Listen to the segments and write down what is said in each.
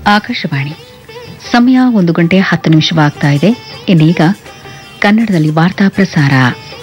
ಆಕಾಶವಾಣಿ ಸಮಯ ಒಂದು ಗಂಟೆ ಹತ್ತು ನಿಮಿಷವಾಗ್ತಾ ಇದೆ ಇನ್ನೀಗ ಕನ್ನಡದಲ್ಲಿ ವಾರ್ತಾ ಪ್ರಸಾರ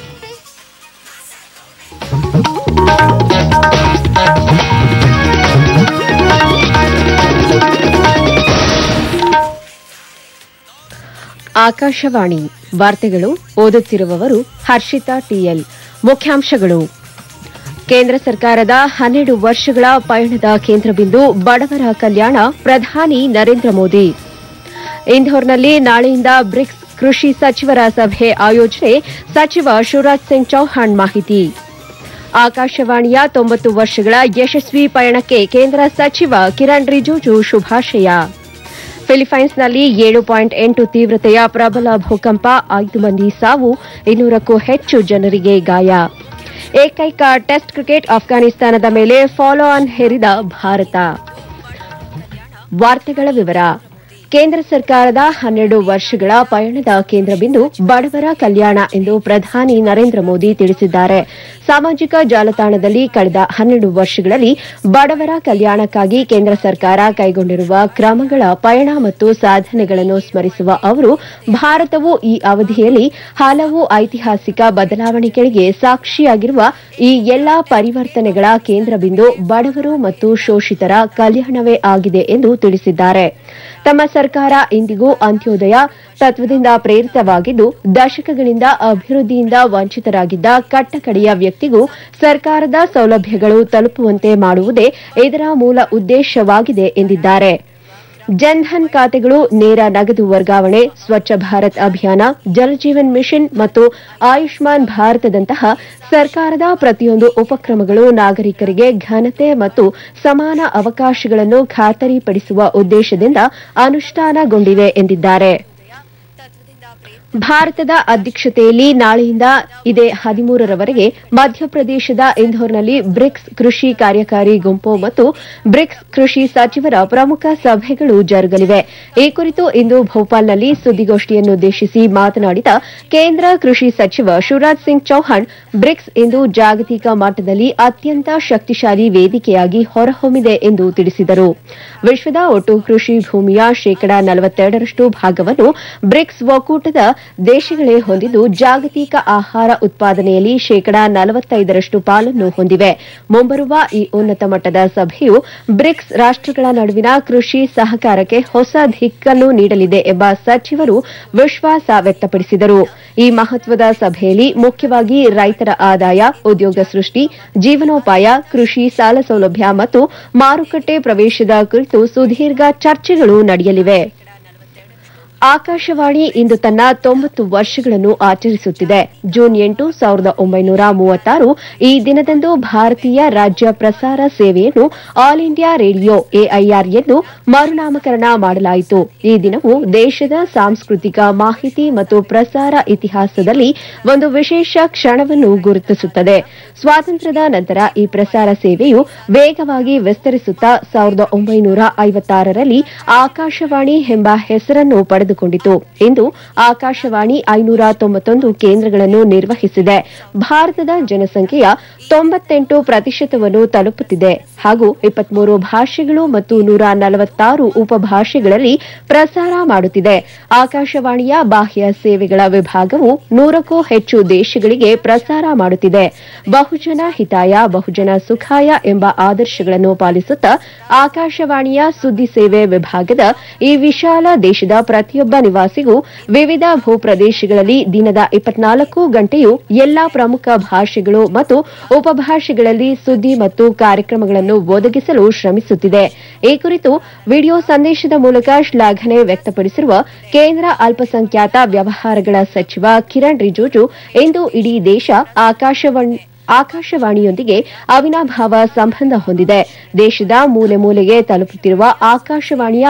ಆಕಾಶವಾಣಿ ವಾರ್ತೆಗಳು ಓದುತ್ತಿರುವವರು ಹರ್ಷಿತಾ ಟಿಎಲ್ ಮುಖ್ಯಾಂಶಗಳು ಕೇಂದ್ರ ಸರ್ಕಾರದ ಹನ್ನೆರಡು ವರ್ಷಗಳ ಪಯಣದ ಕೇಂದ್ರಬಿಂದು ಬಡವರ ಕಲ್ಯಾಣ ಪ್ರಧಾನಿ ನರೇಂದ್ರ ಮೋದಿ ಇಂಧೋರ್ನಲ್ಲಿ ನಾಳೆಯಿಂದ ಬ್ರಿಕ್ಸ್ ಕೃಷಿ ಸಚಿವರ ಸಭೆ ಆಯೋಜನೆ ಸಚಿವ ಶಿವರಾಜ್ ಸಿಂಗ್ ಚೌಹಾಣ್ ಮಾಹಿತಿ ಆಕಾಶವಾಣಿಯ ತೊಂಬತ್ತು ವರ್ಷಗಳ ಯಶಸ್ವಿ ಪಯಣಕ್ಕೆ ಕೇಂದ್ರ ಸಚಿವ ಕಿರಣ್ ರಿಜಿಜು ಶುಭಾಶಯ ಫಿಲಿಪೈನ್ಸ್ನಲ್ಲಿ ಏಳು ಪಾಯಿಂಟ್ ಎಂಟು ತೀವ್ರತೆಯ ಪ್ರಬಲ ಭೂಕಂಪ ಐದು ಮಂದಿ ಸಾವು ಇನ್ನೂರಕ್ಕೂ ಹೆಚ್ಚು ಜನರಿಗೆ ಗಾಯ ಏಕೈಕ ಟೆಸ್ಟ್ ಕ್ರಿಕೆಟ್ ಅಫ್ಘಾನಿಸ್ತಾನದ ಮೇಲೆ ಫಾಲೋ ಆನ್ ಹೇರಿದ ಭಾರತ ವಾರ್ತೆಗಳ ವಿವರ ಕೇಂದ್ರ ಸರ್ಕಾರದ ಹನ್ನೆರಡು ವರ್ಷಗಳ ಪಯಣದ ಕೇಂದ್ರಬಿಂದು ಬಡವರ ಕಲ್ಯಾಣ ಎಂದು ಪ್ರಧಾನಿ ನರೇಂದ್ರ ಮೋದಿ ತಿಳಿಸಿದ್ದಾರೆ ಸಾಮಾಜಿಕ ಜಾಲತಾಣದಲ್ಲಿ ಕಳೆದ ಹನ್ನೆರಡು ವರ್ಷಗಳಲ್ಲಿ ಬಡವರ ಕಲ್ಯಾಣಕ್ಕಾಗಿ ಕೇಂದ್ರ ಸರ್ಕಾರ ಕೈಗೊಂಡಿರುವ ಕ್ರಮಗಳ ಪಯಣ ಮತ್ತು ಸಾಧನೆಗಳನ್ನು ಸ್ಮರಿಸುವ ಅವರು ಭಾರತವು ಈ ಅವಧಿಯಲ್ಲಿ ಹಲವು ಐತಿಹಾಸಿಕ ಬದಲಾವಣೆಗಳಿಗೆ ಸಾಕ್ಷಿಯಾಗಿರುವ ಈ ಎಲ್ಲಾ ಪರಿವರ್ತನೆಗಳ ಕೇಂದ್ರಬಿಂದು ಬಡವರು ಮತ್ತು ಶೋಷಿತರ ಕಲ್ಯಾಣವೇ ಆಗಿದೆ ಎಂದು ತಿಳಿಸಿದ್ದಾರೆ ತಮ್ಮ ಸರ್ಕಾರ ಇಂದಿಗೂ ಅಂತ್ಯೋದಯ ತತ್ವದಿಂದ ಪ್ರೇರಿತವಾಗಿದ್ದು ದಶಕಗಳಿಂದ ಅಭಿವೃದ್ಧಿಯಿಂದ ವಂಚಿತರಾಗಿದ್ದ ಕಟ್ಟಕಡೆಯ ವ್ಯಕ್ತಿಗೂ ಸರ್ಕಾರದ ಸೌಲಭ್ಯಗಳು ತಲುಪುವಂತೆ ಮಾಡುವುದೇ ಇದರ ಮೂಲ ಉದ್ದೇಶವಾಗಿದೆ ಎಂದಿದ್ದಾರೆ ಜನ್ಧನ್ ಖಾತೆಗಳು ನೇರ ನಗದು ವರ್ಗಾವಣೆ ಸ್ವಚ್ಛ ಭಾರತ್ ಅಭಿಯಾನ ಜಲಜೀವನ್ ಮಿಷನ್ ಮತ್ತು ಆಯುಷ್ಮಾನ್ ಭಾರತದಂತಹ ಸರ್ಕಾರದ ಪ್ರತಿಯೊಂದು ಉಪಕ್ರಮಗಳು ನಾಗರಿಕರಿಗೆ ಘನತೆ ಮತ್ತು ಸಮಾನ ಅವಕಾಶಗಳನ್ನು ಖಾತರಿಪಡಿಸುವ ಉದ್ದೇಶದಿಂದ ಅನುಷ್ಠಾನಗೊಂಡಿವೆ ಎಂದಿದ್ದಾರೆ ಭಾರತದ ಅಧ್ಯಕ್ಷತೆಯಲ್ಲಿ ನಾಳೆಯಿಂದ ಇದೇ ಹದಿಮೂರರವರೆಗೆ ಮಧ್ಯಪ್ರದೇಶದ ಇಂಧೋರ್ನಲ್ಲಿ ಬ್ರಿಕ್ಸ್ ಕೃಷಿ ಕಾರ್ಯಕಾರಿ ಗುಂಪು ಮತ್ತು ಬ್ರಿಕ್ಸ್ ಕೃಷಿ ಸಚಿವರ ಪ್ರಮುಖ ಸಭೆಗಳು ಜರುಗಲಿವೆ ಈ ಕುರಿತು ಇಂದು ಭೋಪಾಲ್ನಲ್ಲಿ ಸುದ್ದಿಗೋಷ್ಠಿಯನ್ನುದ್ದೇಶಿಸಿ ಮಾತನಾಡಿದ ಕೇಂದ್ರ ಕೃಷಿ ಸಚಿವ ಶಿವರಾಜ್ ಸಿಂಗ್ ಚೌಹಾಣ್ ಬ್ರಿಕ್ಸ್ ಇಂದು ಜಾಗತಿಕ ಮಟ್ಟದಲ್ಲಿ ಅತ್ಯಂತ ಶಕ್ತಿಶಾಲಿ ವೇದಿಕೆಯಾಗಿ ಹೊರಹೊಮ್ಮಿದೆ ಎಂದು ತಿಳಿಸಿದರು ವಿಶ್ವದ ಒಟ್ಟು ಕೃಷಿ ಭೂಮಿಯ ಶೇಕಡಾ ನಲವತ್ತೆರಡರಷ್ಟು ಭಾಗವನ್ನು ಬ್ರಿಕ್ಸ್ ಒಕ್ಕೂಟದ ದೇಶಗಳೇ ಹೊಂದಿದ್ದು ಜಾಗತಿಕ ಆಹಾರ ಉತ್ಪಾದನೆಯಲ್ಲಿ ಶೇಕಡಾ ನಲವತ್ತೈದರಷ್ಟು ಪಾಲನ್ನು ಹೊಂದಿವೆ ಮುಂಬರುವ ಈ ಉನ್ನತ ಮಟ್ಟದ ಸಭೆಯು ಬ್ರಿಕ್ಸ್ ರಾಷ್ಟಗಳ ನಡುವಿನ ಕೃಷಿ ಸಹಕಾರಕ್ಕೆ ಹೊಸ ದಿಕ್ಕನ್ನು ನೀಡಲಿದೆ ಎಂಬ ಸಚಿವರು ವಿಶ್ವಾಸ ವ್ಯಕ್ತಪಡಿಸಿದರು ಈ ಮಹತ್ವದ ಸಭೆಯಲ್ಲಿ ಮುಖ್ಯವಾಗಿ ರೈತರ ಆದಾಯ ಉದ್ಯೋಗ ಸೃಷ್ಟಿ ಜೀವನೋಪಾಯ ಕೃಷಿ ಸಾಲ ಸೌಲಭ್ಯ ಮತ್ತು ಮಾರುಕಟ್ಟೆ ಪ್ರವೇಶದ ಕುರಿತು ಸುದೀರ್ಘ ಚರ್ಚೆಗಳು ನಡೆಯಲಿವೆ ಆಕಾಶವಾಣಿ ಇಂದು ತನ್ನ ತೊಂಬತ್ತು ವರ್ಷಗಳನ್ನು ಆಚರಿಸುತ್ತಿದೆ ಜೂನ್ ಎಂಟು ಸಾವಿರದ ಒಂಬೈನೂರ ಮೂವತ್ತಾರು ಈ ದಿನದಂದು ಭಾರತೀಯ ರಾಜ್ಯ ಪ್ರಸಾರ ಸೇವೆಯನ್ನು ಆಲ್ ಇಂಡಿಯಾ ರೇಡಿಯೋ ಎಐಆರ್ ಎಂದು ಮರುನಾಮಕರಣ ಮಾಡಲಾಯಿತು ಈ ದಿನವು ದೇಶದ ಸಾಂಸ್ಕೃತಿಕ ಮಾಹಿತಿ ಮತ್ತು ಪ್ರಸಾರ ಇತಿಹಾಸದಲ್ಲಿ ಒಂದು ವಿಶೇಷ ಕ್ಷಣವನ್ನು ಗುರುತಿಸುತ್ತದೆ ಸ್ವಾತಂತ್ರ್ಯದ ನಂತರ ಈ ಪ್ರಸಾರ ಸೇವೆಯು ವೇಗವಾಗಿ ವಿಸ್ತರಿಸುತ್ತಾ ಸಾವಿರದ ಒಂಬೈನೂರ ಐವತ್ತಾರರಲ್ಲಿ ಆಕಾಶವಾಣಿ ಎಂಬ ಹೆಸರನ್ನು ಪಡೆದುಕೊಂಡಿತು ಇಂದು ಆಕಾಶವಾಣಿ ಐನೂರ ತೊಂಬತ್ತೊಂದು ಕೇಂದ್ರಗಳನ್ನು ನಿರ್ವಹಿಸಿದೆ ಭಾರತದ ಜನಸಂಖ್ಯೆಯ ತೊಂಬತ್ತೆಂಟು ಪ್ರತಿಶತವನ್ನು ತಲುಪುತ್ತಿದೆ ಹಾಗೂ ಇಪ್ಪತ್ಮೂರು ಭಾಷೆಗಳು ಮತ್ತು ನೂರ ನಲವತ್ತಾರು ಉಪಭಾಷೆಗಳಲ್ಲಿ ಪ್ರಸಾರ ಮಾಡುತ್ತಿದೆ ಆಕಾಶವಾಣಿಯ ಬಾಹ್ಯ ಸೇವೆಗಳ ವಿಭಾಗವು ನೂರಕ್ಕೂ ಹೆಚ್ಚು ದೇಶಗಳಿಗೆ ಪ್ರಸಾರ ಮಾಡುತ್ತಿದೆ ಬಹುಜನ ಹಿತಾಯ ಬಹುಜನ ಸುಖಾಯ ಎಂಬ ಆದರ್ಶಗಳನ್ನು ಪಾಲಿಸುತ್ತಾ ಆಕಾಶವಾಣಿಯ ಸುದ್ದಿ ಸೇವೆ ವಿಭಾಗದ ಈ ವಿಶಾಲ ದೇಶದ ಪ್ರತಿಯೊಬ್ಬ ನಿವಾಸಿಗೂ ವಿವಿಧ ಭೂಪ್ರದೇಶಗಳಲ್ಲಿ ದಿನದ ಇಪ್ಪತ್ನಾಲ್ಕು ಗಂಟೆಯೂ ಎಲ್ಲಾ ಪ್ರಮುಖ ಭಾಷೆಗಳು ಮತ್ತು ಉಪಭಾಷೆಗಳಲ್ಲಿ ಸುದ್ದಿ ಮತ್ತು ಕಾರ್ಯಕ್ರಮಗಳನ್ನು ಒದಗಿಸಲು ಶ್ರಮಿಸುತ್ತಿದೆ ಈ ಕುರಿತು ವಿಡಿಯೋ ಸಂದೇಶದ ಮೂಲಕ ಶ್ಲಾಘನೆ ವ್ಯಕ್ತಪಡಿಸಿರುವ ಕೇಂದ್ರ ಅಲ್ಪಸಂಖ್ಯಾತ ವ್ಯವಹಾರಗಳ ಸಚಿವ ಕಿರಣ್ ರಿಜಿಜು ಇಂದು ಇಡೀ ದೇಶ ಆಕಾಶವಾಣಿ ಆಕಾಶವಾಣಿಯೊಂದಿಗೆ ಅವಿನಾಭಾವ ಸಂಬಂಧ ಹೊಂದಿದೆ ದೇಶದ ಮೂಲೆ ಮೂಲೆಗೆ ತಲುಪುತ್ತಿರುವ ಆಕಾಶವಾಣಿಯ